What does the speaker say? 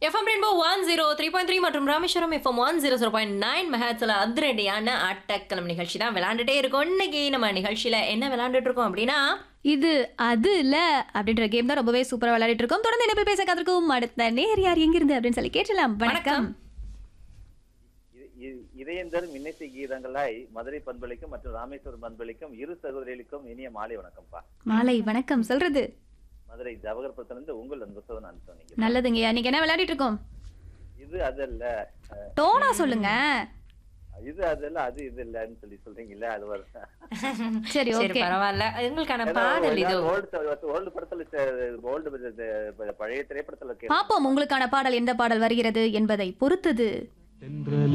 FM rainbow one zero three point three மற்றும் Rameswaram FM one zero zero point nine மெஹாட்ஸில் அதிரடியான அட்டக்கிழமை நிகழ்ச்சி தான் விளையாண்டுட்டே இருக்கோம் இன்னைக்கு நம்ம நிகழ்ச்சியில் என்ன விளையாண்டுட்டு இருக்கோம் அப்படின்னா இது அது இல்ல அப்படின்ற கேம் தான் ரொம்பவே சூப்பரா விளையாடிட்டு இருக்கோம் தொடர்ந்து என்ன போய் பேச காத்திருக்கும் அடுத்த நேர் யார் எங்கிருந்து அப்படின்னு சொல்லி கேட்டலாம் வணக்கம் இ- இ- இதயந்தரும் இன்னிசை கீதங்களாய் மதுரை பண்பளிக்கும் மற்றும் ராமேஸ்வரம் பண்பளிக்கும் இரு சகோதரிகளுக்கும் இனிய மாலை வணக்கம்ப்பா மாலை வணக்கம் சொல்றது மதுரை ஜவகர்புரத்திலிருந்து உங்கள் அன்பு சோதன் அனுப்பிச்சோம் நல்லதுங்கய்யா இன்னைக்கு என்ன விளையாடிட்டு இருக்கோம் இது அதல்ல அஹ், டோனா சொல்லுங்க இது அதல்ல அது இது இல்லன்னு சொல்லி சொல்றீங்கல்ல அது ஒரு சரி சரி ஓகே பரவாயில்ல உங்களுக்கான பாடல் இது ஓல்டு படத்துல ஓல்டு பழைய திரைப்படத்துல கே- பாப்போம் உங்களுக்கான பாடல் எந்த பாடல் வருகிறது என்பதை பொறுத்தது தென்றலே